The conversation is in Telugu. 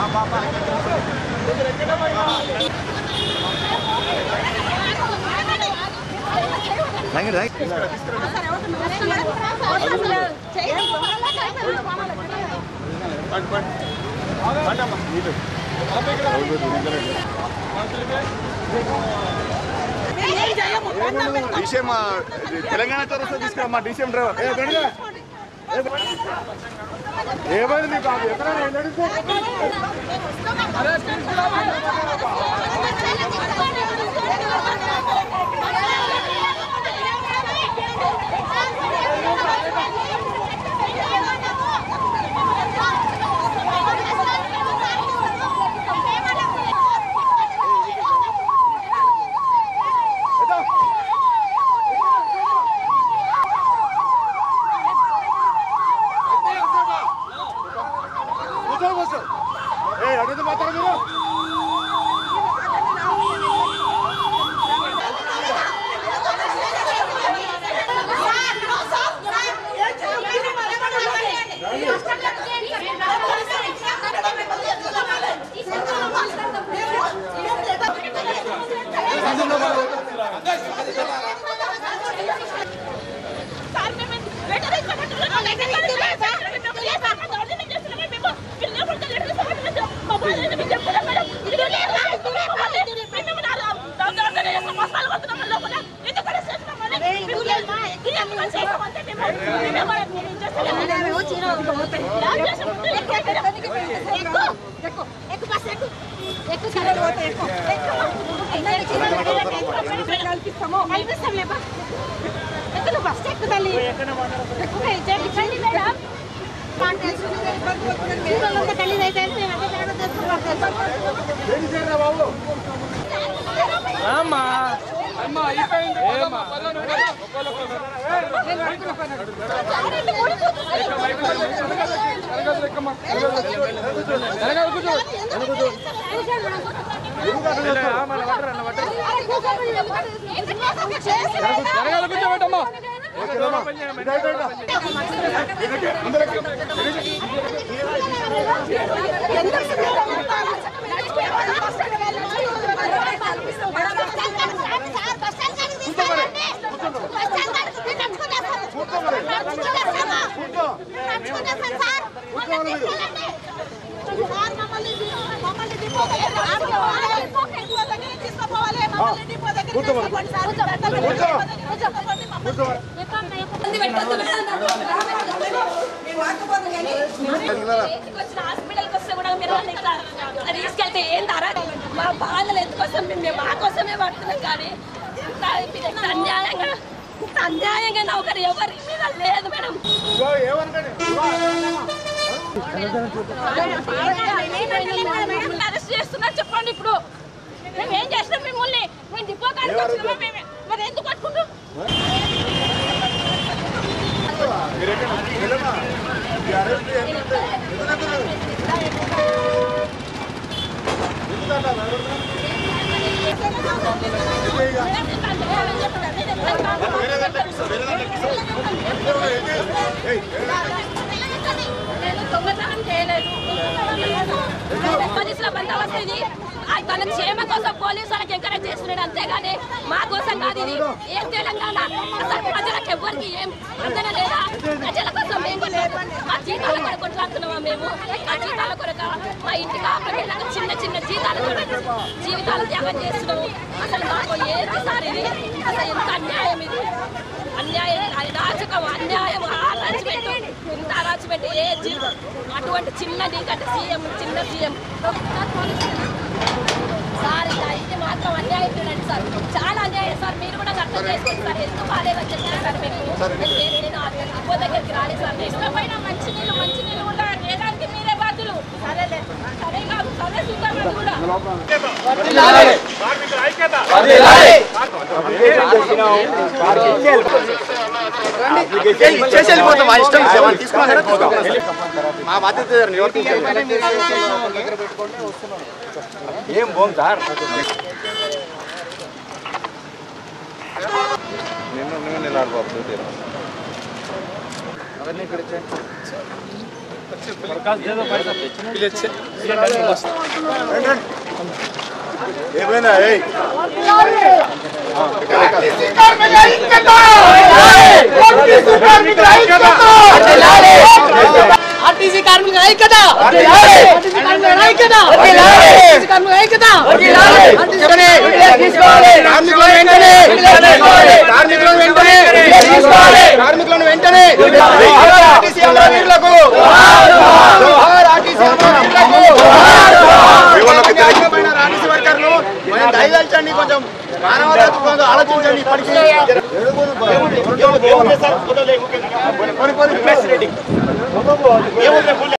డీసీఎం తెలంగాణ చౌరస్తా తీసుకురమ్మా డీసీఎం డ్రైవర్ ఏ బండిగా ఏమైంది నీకు అది ఎక్కడ నడిస్తే కూర్చో కూర్చో ఏ అడిగితే మాట్లాడదు హాస్పిటల్కి వస్తే కూడా మీరు వాళ్ళని ఇట్లా తీసుకెళ్తే ఏం ధర మా బాధలు ఎందుకోసం మేము మేము మా కోసమే పడుతున్నాం కానీ ఇంత ఇంత అన్యాయంగా ఇంత అన్యాయంగా నౌకరి ఎవరి మీద లేదు మేడం అరెస్ట్ చేస్తున్నారు చెప్పండి ఇప్పుడు మేము ఏం చేసినాం మిమ్మల్ని మేము డిపో కాడికి వచ్చినామా మేము మరి ఎందుకు పట్టుకుంటాం నేను దొంగతనం చేయలేదు పోలీసుల బందోబస్తు ఇది ఆ తన క్షేమ కోసం పోలీసు వాళ్ళకి ఎంకరేజ్ చేస్తున్నాడు అంతేగాని మా కోసం కాదు ఇది ఏం తెలంగాణ అసలు ప్రజలకు ఎవ్వరికి ఏం అందన లేదా ప్రజల కోసం మేము లేదు మా జీతాల కొరకు కొట్లాడుతున్నామా మేము మా జీతాల కొరక మా ఇంటికి ఆపడానికి చిన్న చిన్న జీతాలు కొరకు జీవితాలు త్యాగం చేస్తున్నాము అసలు మాకు ఏంటి సార్ ఇది అసలు ఎంత అన్యాయం ఇది అన్యాయం అది రాజకం అన్యాయం అరాచమెంట్ ఇంత అరాచమెంట్ ఏ జీవితం అటువంటి చిన్న నీకంటే సీఎం చిన్న సీఎం సార్ ఇలా ఇది మాత్రం అన్యాయం చూడండి సార్ చాలా అన్యాయం సార్ మీరు కూడా అర్థం చేసుకోండి సార్ ఎందుకు బాగాలేదని చెప్పారు సార్ మీకు నేను నేను ఆ డిపో దగ్గరికి రాలేదు సార్ నేను పైన మంచి నీళ్ళు మంచి నీళ్ళు కూడా లేదానికి మీరే బాధ్యులు సరేలే సరే కాదు సరే చూద్దాం అది కూడా ఇచ్చేసి వెళ్ళిపోతాం మా ఇష్టం వాళ్ళు తీసుకుని వెళ్ళిపోతాం మా బాధ్యత ఎవరు ఏం పోం సార్ నిన్ను నువ్వు నిలాడు బాబు అవన్నీ ఇక్కడ ఏమైనా ఏయ్ ఆర్టీసీ కార్మికుల ఐక్యత ఆర్టీసీ కార్మికుల ఐక్యత ఆర్టీసీ కార్మికుల ఐక్యత కార్మికులను వెంటనే కార్మికులను వెంటనే కార్మికులను వెంటనే ఆర్టీసీ అమరవీరులకు జోహార్ ఆర్టీసీ అమరవీరులకు ఆర్టీసీ వర్కర్లు కొంచెం దయదల్చండి కొంచెం మానవతా కొంచెం ఆలోచించండి ఇప్పటికీ